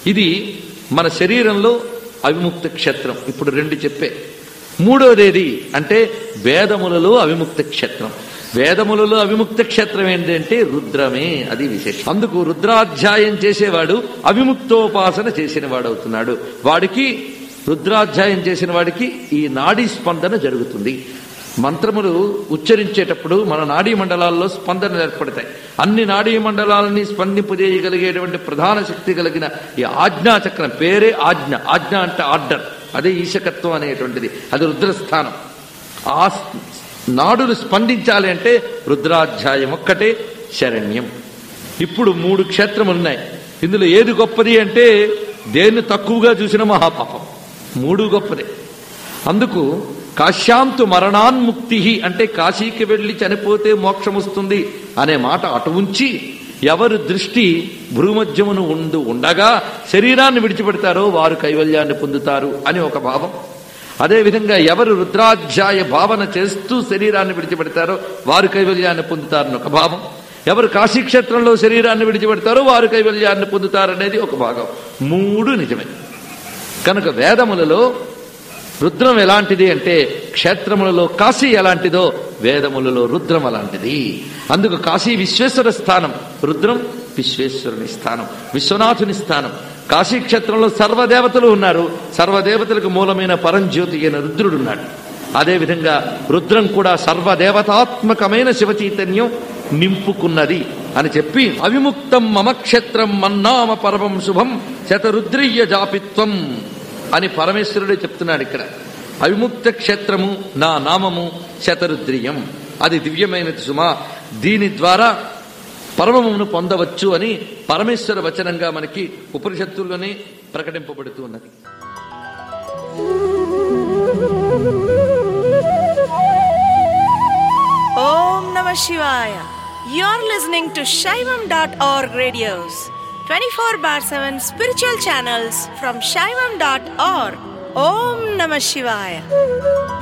ఇది మన శరీరంలో అవిముక్త క్షేత్రం ఇప్పుడు రెండు చెప్పే మూడోదేది అంటే వేదములలో అవిముక్త క్షేత్రం వేదములలో అవిముక్త క్షేత్రం ఏంటంటే రుద్రమే అది విశేషం అందుకు రుద్రాధ్యాయం చేసేవాడు అవిముక్తోపాసన చేసిన వాడవుతున్నాడు వాడికి రుద్రాధ్యాయం చేసిన వాడికి ఈ నాడీ స్పందన జరుగుతుంది మంత్రములు ఉచ్చరించేటప్పుడు మన నాడీ మండలాల్లో స్పందనలు ఏర్పడతాయి అన్ని నాడీ మండలాలని స్పందింపజేయగలిగేటువంటి ప్రధాన శక్తి కలిగిన ఈ ఆజ్ఞా చక్రం పేరే ఆజ్ఞ ఆజ్ఞ అంటే ఆర్డర్ అదే ఈశకత్వం అనేటువంటిది అది రుద్రస్థానం ఆ నాడులు స్పందించాలి అంటే రుద్రాధ్యాయం ఒక్కటే శరణ్యం ఇప్పుడు మూడు క్షేత్రములు ఉన్నాయి ఇందులో ఏది గొప్పది అంటే దేన్ని తక్కువగా చూసిన మహాపాపం మూడు గొప్పదే అందుకు కాశ్యాంతు మరణాన్ముక్తి అంటే కాశీకి వెళ్లి చనిపోతే మోక్షం వస్తుంది అనే మాట అటు ఉంచి ఎవరు దృష్టి భూమధ్యమును ఉండు ఉండగా శరీరాన్ని విడిచిపెడతారో వారు కైవల్యాన్ని పొందుతారు అని ఒక భావం అదేవిధంగా ఎవరు రుద్రాధ్యాయ భావన చేస్తూ శరీరాన్ని విడిచిపెడతారో వారు కైవల్యాన్ని పొందుతారని ఒక భావం ఎవరు కాశీక్షేత్రంలో శరీరాన్ని విడిచిపెడతారో వారు కైవల్యాన్ని పొందుతారనేది ఒక భాగం మూడు నిజమే కనుక వేదములలో రుద్రం ఎలాంటిది అంటే క్షేత్రములలో కాశీ ఎలాంటిదో వేదములలో రుద్రం అలాంటిది అందుకు కాశీ విశ్వేశ్వర స్థానం రుద్రం విశ్వేశ్వరుని స్థానం విశ్వనాథుని స్థానం కాశీ క్షేత్రంలో సర్వదేవతలు ఉన్నారు సర్వదేవతలకు మూలమైన పరంజ్యోతి అయిన రుద్రుడు ఉన్నాడు అదేవిధంగా రుద్రం కూడా సర్వదేవతాత్మకమైన శివ చైతన్యం నింపుకున్నది అని చెప్పి అవిముక్తం మమ క్షేత్రం మన్నామ పరమం శుభం శతరుద్రీయ జాపిత్వం అని పరమేశ్వరుడే చెప్తున్నాడు ఇక్కడ అవిముక్త క్షేత్రము నా నామము శతరుద్రియం అది దివ్యమైనది సుమా దీని ద్వారా పరమమును పొందవచ్చు అని పరమేశ్వర వచనంగా మనకి ఉపనిషత్తుల్లోనే ప్రకటింపబడుతూ ఉన్నది Om Namah Shivaya. You're listening to Shaivam.org radios, 24 bar 7 spiritual channels from Shaivam.org. Om Namah Shivaya.